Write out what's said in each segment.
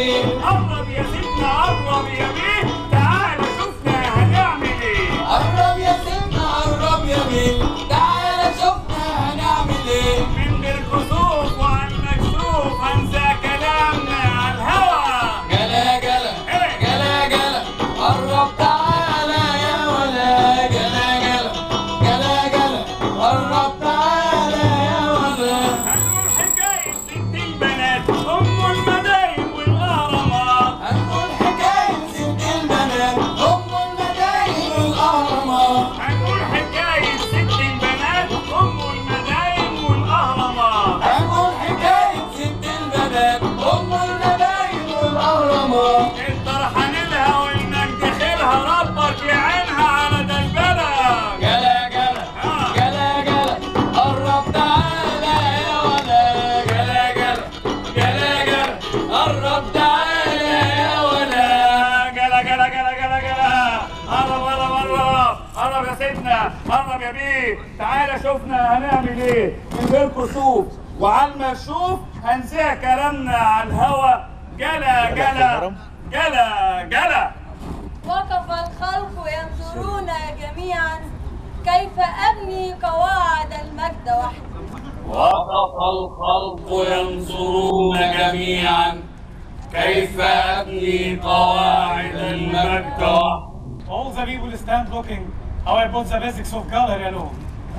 ايه قرب يا سيدنا قرب يا بيه تعالى شوفنا هنعمل ايه قرب يا سيدنا قرب يا بيه تعالى شوفنا هنعمل ايه من غير كسوف وعن مكشوف هنسى كلامنا على الهوى جلا جلا جلا جلا قرب تعالى يا ولا جلا جلا جلا جلا قرب تعالى يا ولا هنقول حكاية ست البنات أم المدايم والأهرامات هنقول حكاية ست البنات أم المدايم والأهرامات هنقول حكاية ست البنات أم المدايم والأهرامات هنقول حكاية ست البنات أم المدايم والأهرامات الطرحان لها والمجد خيرها ربك يعينها على ده البلد جلا جلا جلا جلا قرب تعالى يا ولا جلا جلا جلا جلا قرب تعالى يا ولا جلا جلا جلا جلا جلا قرب قرب قرب قرب يا سيدنا قرب يا بيه تعالى شوفنا هنعمل ايه من غير كسوف وعلى ما نشوف هنسيها كلامنا على الهوا جلا جلا جلا جلا وقف الخلق ينظرون جميعا كيف أبني قواعد المجد وحدي وقف الخلق ينظرون جميعا كيف أبني قواعد المجد All the people stand looking how I put the basics of gallery alone.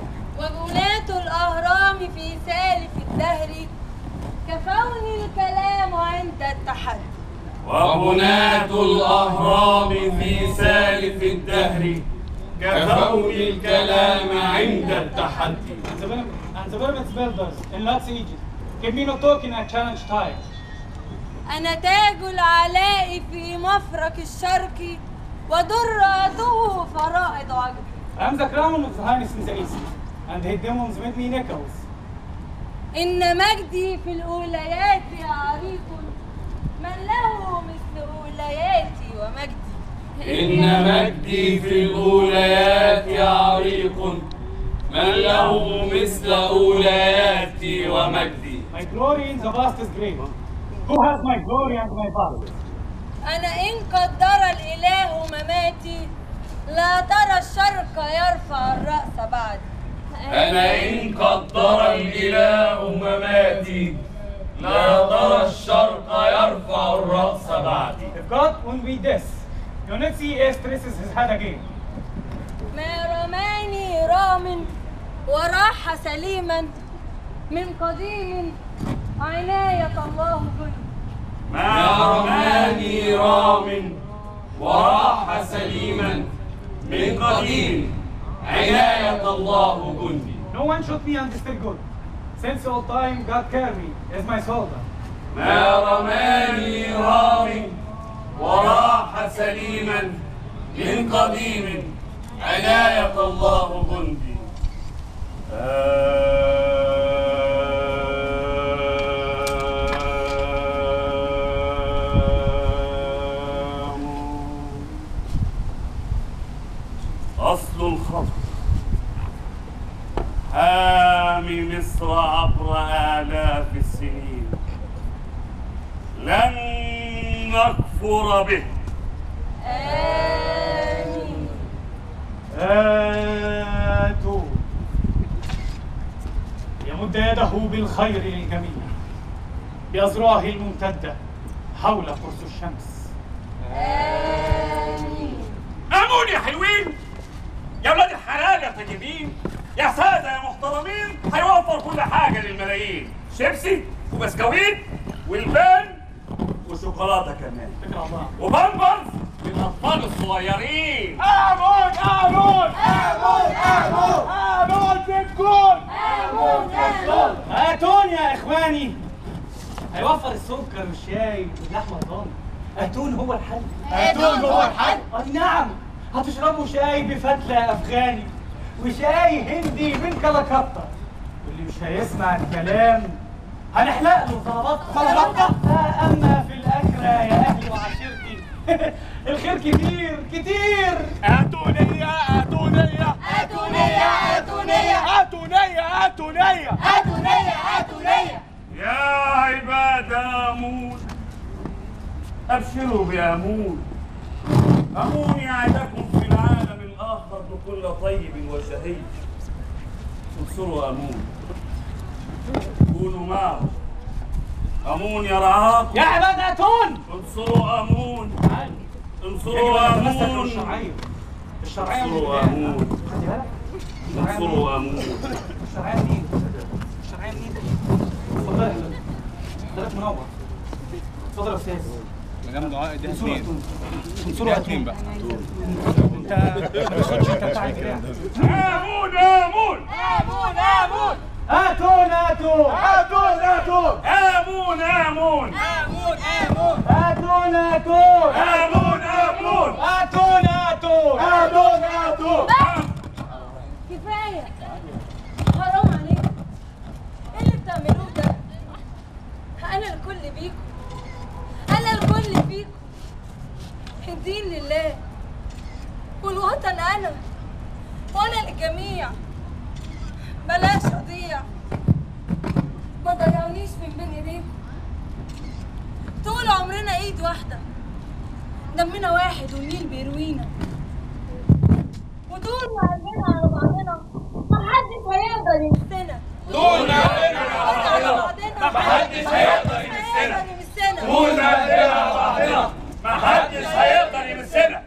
وبنات الأهرام في سالف الدهر كفوني الكلام عند التحدي وبنات الأهرام في سالف الدهر كفوني الكلام عند التحدي And the, pyram- and the pyramids builders in Lats Egypt give me no token and challenge time. أنا تاج العلاء في مفرق الشرق ودر عدوه فرائض عجب I am the crown of the highness in the east, and his demons made me nickels. إن مجدي في الأوليات عريق من له مثل أولياتي ومجدي إن مجدي في الأوليات عريق من له مثل أولياتي ومجدي My glory in the past is great. Who has my glory and my past? أنا إن قدر الإله مماتي لا ترى الشرق يرفع الرأس بعد أنا إن قدر الإله مماتي لا ترى الشرق يرفع الرأس بعدي If God won't be this, you'll not see Ace traces his head again. ما رماني رام وراح سليما من قديم عناية الله بي ما رماني رام وراح سليما من قديم عناية الله جندي No one shot me and still good. Since all time, God carry me as my soldier. ما رماني رام وراح سليما من قديم عناية الله جندي أصل الخلق حامي مصر عبر آلاف السنين لن نكفر به آمين آتوا يمد يده بالخير للجميع بأذرعه الممتدة حول قرص الشمس آمين أمون يا حلوين يا ولاد الحلال يا طيبين يا سادة يا محترمين هيوفر كل حاجة للملايين شيبسي وبسكويت والبان وشوكولاتة كمان فكرة الله وبامبرز للأطفال الصغيرين آمون آمون آمون آمون آمون في الجول آمون آمون هاتون يا إخواني هيوفر السكر والشاي واللحمة الضاني هاتون هو الحل هاتون هو الحل. أي نعم هتشربوا شاي بفتلة أفغاني وشاي هندي من كلكتة واللي مش هيسمع الكلام هنحلق له طلبات طلبات أما في الأكلة يا أهلي وعشيرتي الخير كتير كتير أتونية أتونية أتونية أتونية أتونية أتونية أتونية أتونية يا عباد آمون أبشروا بأمون أمون يعدكم في العالم الآخر بكل طيب وشهي انصروا أمون كونوا معه أمون يرعاكم يا عباد اتون انصروا أمون يجب انصروا ان نتمسك أمون بالشرعيه الشرعيه انصروا من أمون خلي بالك انصروا أمون الشرعيه منين؟ الشرعيه منين؟ اتفضل يا حضرتك حضرتك منور اتفضل يا استاذ مدام دعاء دي انصروا اتنين اتون انصروا دي اتنين اتون بقى انت ما تاخدش انت بتاعك كده آمون آمون آمون آمون اتون اتون آمون آمون آمون آمون آمون آمون اتون اتون آمون آمون اتون اتون آمون آمون كفاية حرام عليكم ايه اللي بتعملوه ده انا الكل بيكم انا الكل فيكم الدين لله والوطن انا وانا للجميع بلاش اضيع ما ضيعونيش من بين ايديكم طول عمرنا ايد واحده دمنا واحد والنيل بيروينا وطول ما قلبنا على بعضنا محدش هيقدر يمسنا طول ما قلبنا على بعضنا محدش هيقدر يمسنا. يمسنا طول ما قلبنا على بعضنا محدش هيقدر يمسنا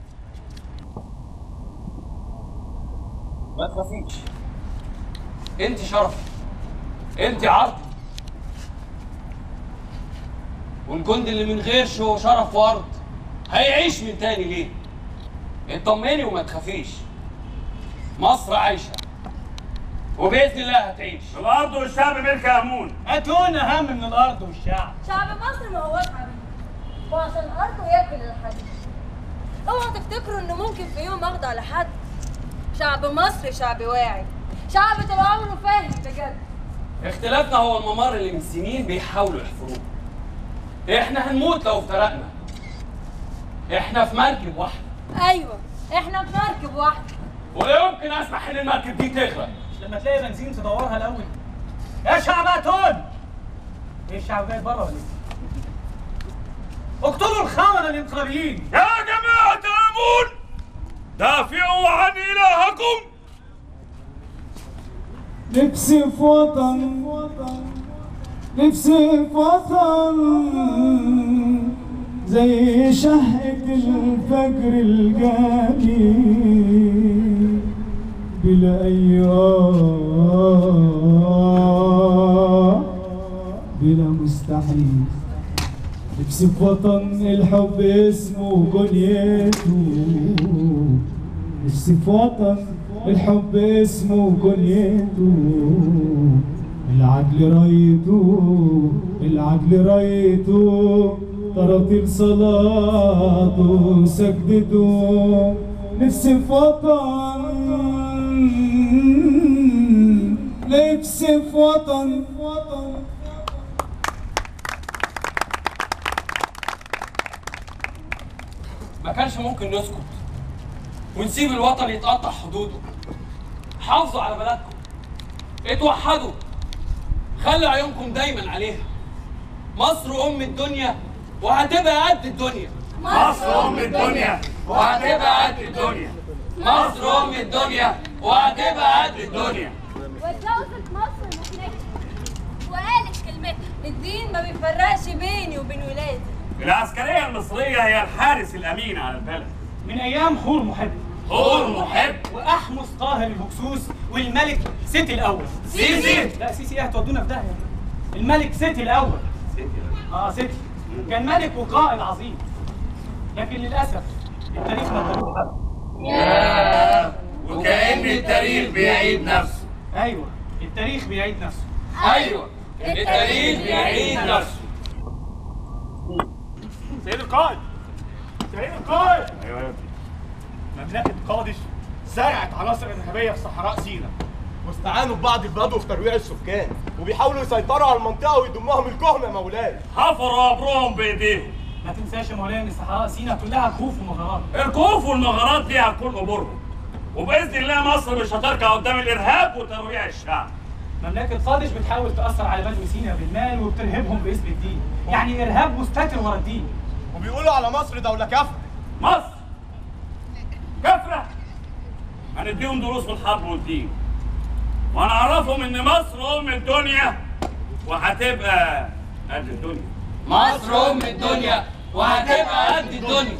ما تخافيش انت شرفي انت عرضي والجند اللي من غير شو شرف وارض هيعيش من تاني ليه اطمني وما تخافيش مصر عايشه وباذن الله هتعيش الارض والشعب ملك امون اتون اهم من الارض والشعب شعب مصر ما هوش حبيبي وعشان ارضه ياكل الحديد اوعوا تفتكروا ان ممكن في يوم اخضع لحد شعب مصر شعب واعي شعب طول عمره فاهم بجد اختلافنا هو الممر اللي من سنين بيحاولوا يحفروه احنا هنموت لو افترقنا احنا في مركب واحده ايوه احنا في مركب واحده ولا يمكن اسمح ان المركب دي تغرق لما تلاقي بنزين تدورها الاول يا شعب اتون ايه الشعب جاي بره ولا ايه؟ اقتلوا الخونه الانقلابيين يا جماعة امون دافعوا عن الهكم نفسي في وطن نفسي في وطن زي شهقة الفجر الجميل بلا أي آه بلا مستحيل نفسي في وطن الحب اسمه كنيته نفسي في وطن الحب اسمه كنيته العدل رايته العدل رايته تراتيل صلاته سجدته نفسي في وطن نفسي في وطن ما كانش ممكن نسكت ونسيب الوطن يتقطع حدوده حافظوا على بلدكم اتوحدوا خلوا عيونكم دايما عليها مصر ام الدنيا وهتبقى قد الدنيا مصر ام الدنيا وهتبقى قد الدنيا مصر ام الدنيا وهتبقى قد الدنيا واتجوزت مصر مخلتها وقالت كلمتها الدين ما بيفرقش بيني وبين ولادي العسكرية المصرية هي الحارس الأمين على البلد من ايام خور محب حور محب واحمس طاهر الهكسوس والملك سيتي الاول سيسي لا سيسي ايه هتودونا في داهيه الملك سيتي الاول اه سيتي كان ملك وقائد عظيم لكن للاسف التاريخ ما ادالوش حق وكأن التاريخ بيعيد نفسه ايوه التاريخ بيعيد نفسه ايوه التاريخ بيعيد نفسه سيد القائد سيد القائد ايوه ايوه مملكة قادش زرعت عناصر إرهابية في صحراء سيناء واستعانوا ببعض البدو في ترويع السكان وبيحاولوا يسيطروا على المنطقة ويضموها ملكهم يا مولاي حفروا قبرهم بايديهم ما تنساش يا مولانا ان صحراء سيناء كلها خوف ومغارات الكوف والمغارات دي هتكون قبورهم وباذن الله مصر مش هتركع قدام الارهاب وترويع الشعب مملكة قادش بتحاول تأثر على بدو سيناء بالمال وبترهبهم باسم الدين يعني إرهاب مستتر ورا الدين وبيقولوا على مصر دولة كافرة مصر كفرة هنديهم دروس في الحرب والدين وهنعرفهم ان مصر ام الدنيا وهتبقى قد الدنيا مصر ام الدنيا وهتبقى قد الدنيا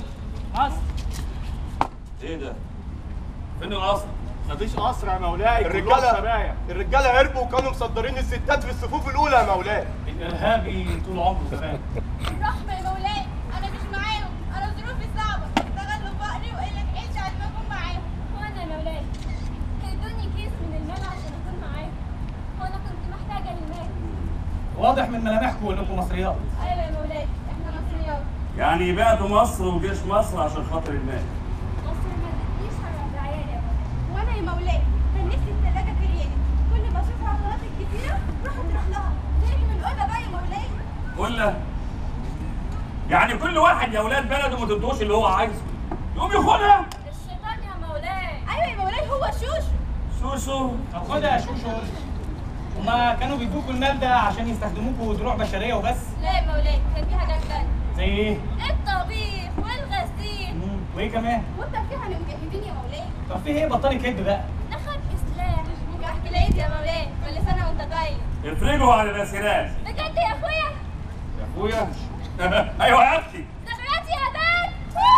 ايه ده؟ فين القصر؟ مفيش قصر يا مولاي كلهم الرجالة سبايا. الرجالة هربوا وكانوا مصدرين الستات في الصفوف الأولى يا مولاي الارهابي طول عمره زمان رحمة يا مولاي أنا مش معاهم أنا ظروفي صعبة استغلوا فقري وقلة عيشي عشان أكون معاهم وانا يا مولاي ادوني كيس من المال عشان اكون معاهم وانا كنت محتاجه للمال واضح من ملامحكم انكم مصريات أيوة يا مولاي إحنا مصريات يعني بعتوا مصر وجيش مصر عشان خاطر المال مصر ما ادتنيش على عيالي يا مولاي وأنا يا مولاي كان نفسي التلاجة في ريالي كل ما أشوف عضلات الجزيرة روح تروح لها تاني من الأولى بقى يا مولاي كل يعني كل واحد يا اولاد بلده ما تدوش اللي هو عايزه يقوم ياخدها الشيطان يا مولاي أيوة يا مولاي هو شوشو شوشو طب خدها يا شوشو هما كانوا بيدوكوا المال ده عشان يستخدموكوا دروع بشريه وبس لا يا مولاي كان في حاجات تانية زي ايه؟ الطبيخ والغسيل مم، وايه كمان؟ والترفيه احنا مجهزين يا مولاي طب في ايه بطلي كدب بقى؟ نخبي سلاح ممكن أحكي العيد يا مولاي كل سنة وأنت طيب افرجوا على الاسيرات بجد يا اخويا يا اخويا ايوه يا اختي دلوقتي يا بنت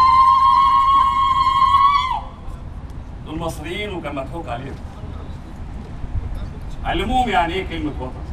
دول مصريين وكان مضحوك عليهم علموهم يعني ايه كلمة وطن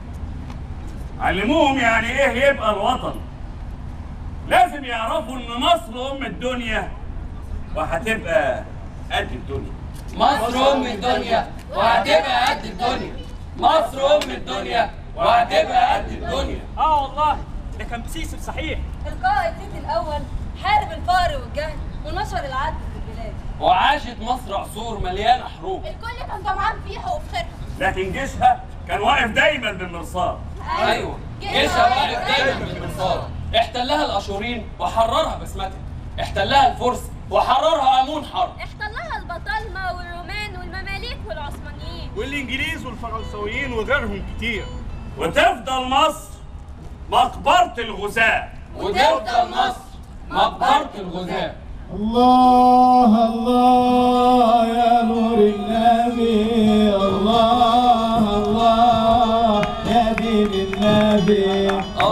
علموهم يعني ايه يبقى الوطن لازم يعرفوا ان مصر ام الدنيا وهتبقى قد الدنيا مصر ام الدنيا وهتبقى قد الدنيا مصر ام الدنيا وهتبقى قد الدنيا اه والله ده كان بسيسي صحيح القائد تيتي الأول حارب الفقر والجهل ونشر العدل في البلاد وعاشت مصر عصور مليانه حروب الكل كان طمعان فيها وفي خيرها لكن جيشها كان واقف دايما بالمرصاد ايوه جيشها واقف دايما بالمرصاد احتلها الاشورين وحررها بسمتها احتلها الفرس وحررها امون حرب احتلها البطالمه والرومان والمماليك والعثمانيين والإنجليز والفرنساويين وغيرهم كتير وتفضل مصر مقبرة الغزاة وتفضل مصر مقبره الغزاه الله الله يا نور النبي الله الله يا دين النبي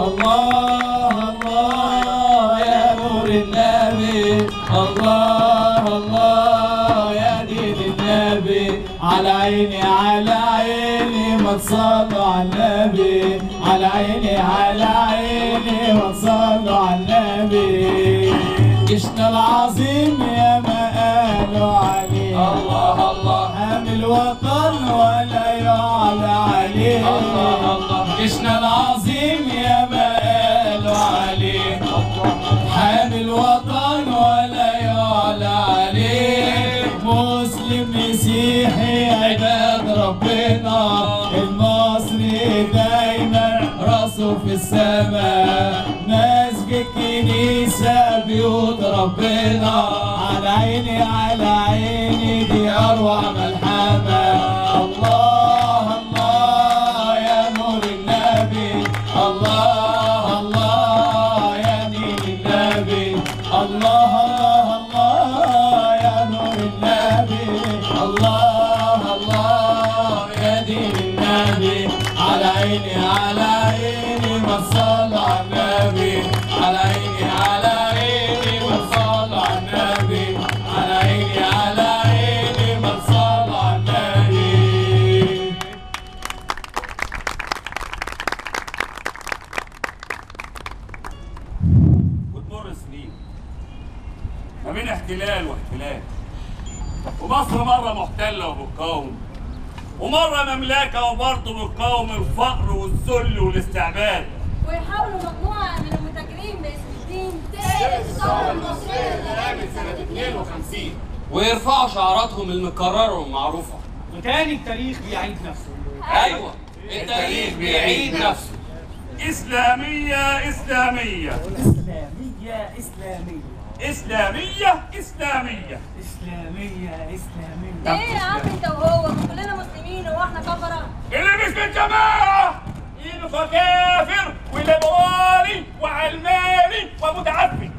الله الله يا نور النبي الله الله يا دين النبي على عيني على عيني ما تصلوا على النبي على عيني على عيني ما تصلوا على النبي جيشنا العظيم يا ما قالوا عليه الله الله حامي الوطن ولا يعلى عليه الله الله جيشنا العظيم يا ما قالوا عليه حامي الوطن ولا يعلى عليه مسلم مسيحي عباد ربنا المصري دايما راسه في السماء ناس بالكنيسة بيوت ربنا على عيني على عيني دي أروع ملحمة الله الله يا نور النبي الله الله يا دين النبي الله الله الله يا نور النبي الله الله يا دين النبي على عيني على عيني ما تصلى على النبي على عيني على عيني ما تصلى على النبي على عيني على عيني ما تصلى على النبي وتمر سنين ما بين احتلال واحتلال ومصر مرة محتلة وبتقاوم ومرة مملكة وبرضه بتقاوم الفقر والذل والاستعباد ويحاولوا مجموعة من المتاجرين باسم الدين تقلب الثورة المصرية اللي قامت سنة 52 ويرفعوا شعاراتهم المكرره والمعروفه وتاني التاريخ بيعيد نفسه ايوه التاريخ بيعيد نفسه إسلامية إسلامية إسلامية إسلامية إسلامية إسلامية إسلامية إسلامية ايه يا عم انت وهو ما كلنا مسلمين هو احنا كفرة اللي مش من جماعة يبقى كافر وليبرالي وعلماني ومتعفن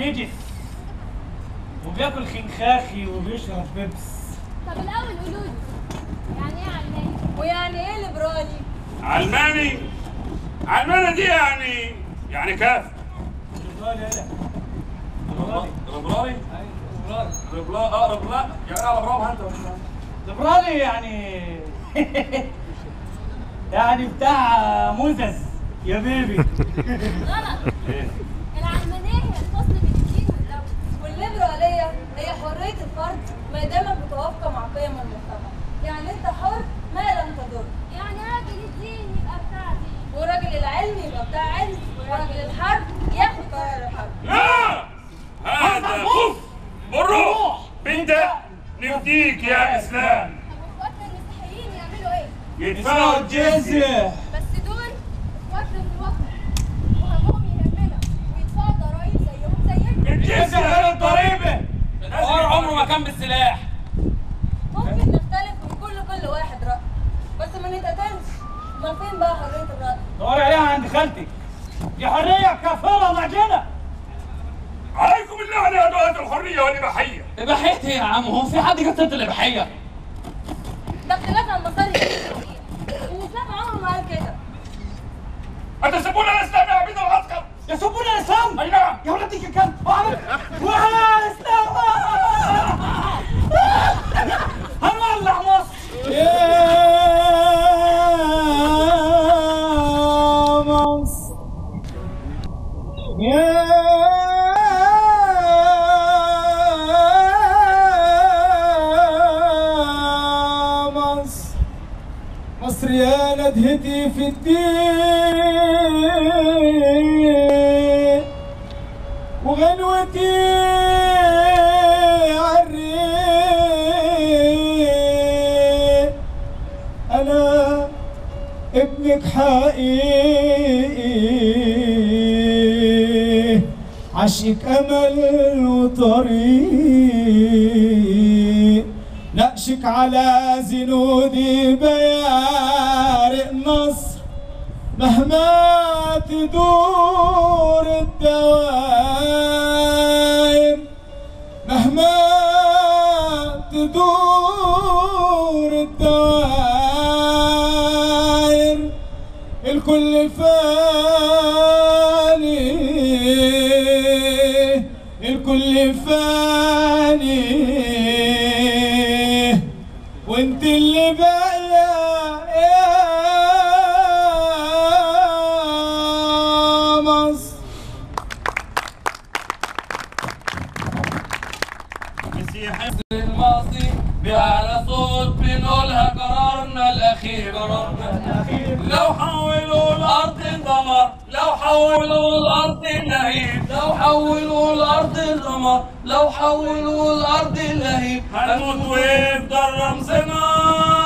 نجس وبياكل خنخاخي وبيشرب بيبس طب الاول قولوا لي يعني ايه علماني ويعني ايه ليبرالي علماني علماني دي يعني يعني كاف ليبرالي ايه ربراري ربلا اه ربلا يعني على برافو انت ليبرالي يعني يعني بتاع موزس يا بيبي غلط العلمانيه هي الفصل بين الدين والدوله والليبرالية هي حرية الفرد ما دامت متوافقة مع قيم المجتمع يعني انت حر ما لم تضر يعني راجل الدين يبقى بتاع دين وراجل العلم يبقى بتاع علم وراجل الحرب ياخد قرار الحرب لا هذا خف بالروح بنت نفديك يا اسلام طب واخواتنا المسيحيين يعملوا ايه يدفعوا الجزيه بس دول اخواتنا من الوطن وهمهم يهمنا ويدفعوا ضرايب زيهم زينا الجزيه غير الضريبه الحوار عمره ما كان بالسلاح ممكن نختلف من كل كل واحد رأي بس ما نتقتلش امال فين بقى حرية الرأي دوري عليها عند خالتك دي حريه كافره معجنه عليكم اللعنه يا دعاة الحريه والاباحيه اباحيه ايه يا عم هو في حد جاب سيره الاباحيه ده اختلاف عن مصالح الإسلام الإسلام عمره ما قال كده أتسبون الإسلام يا عبيد العسكر؟ يسبون الاسلام أي نعم يا ولد ديك كم وعمل والاسلام هنولع مصر يا مصر يا مصر مصر يا ندهتي في الدين وغنوتي عالريق أنا ابنك حقيقي عشق أمل وطريق نقشك على زنودي بيارق نصر مهما تدور الدوائر مهما تدور الدوائر الكل فاني الكل فاني وانت اللي باقية يا مصر الماضي بأعلى صوت بنقولها قرارنا الأخير قرارنا الأخير لو حولوا الأرض الدمر لو حولوا الأرض اللهيب لو حولوا الأرض الدمر لو حولوا الأرض اللهيب هنموت ويفضل رمزنا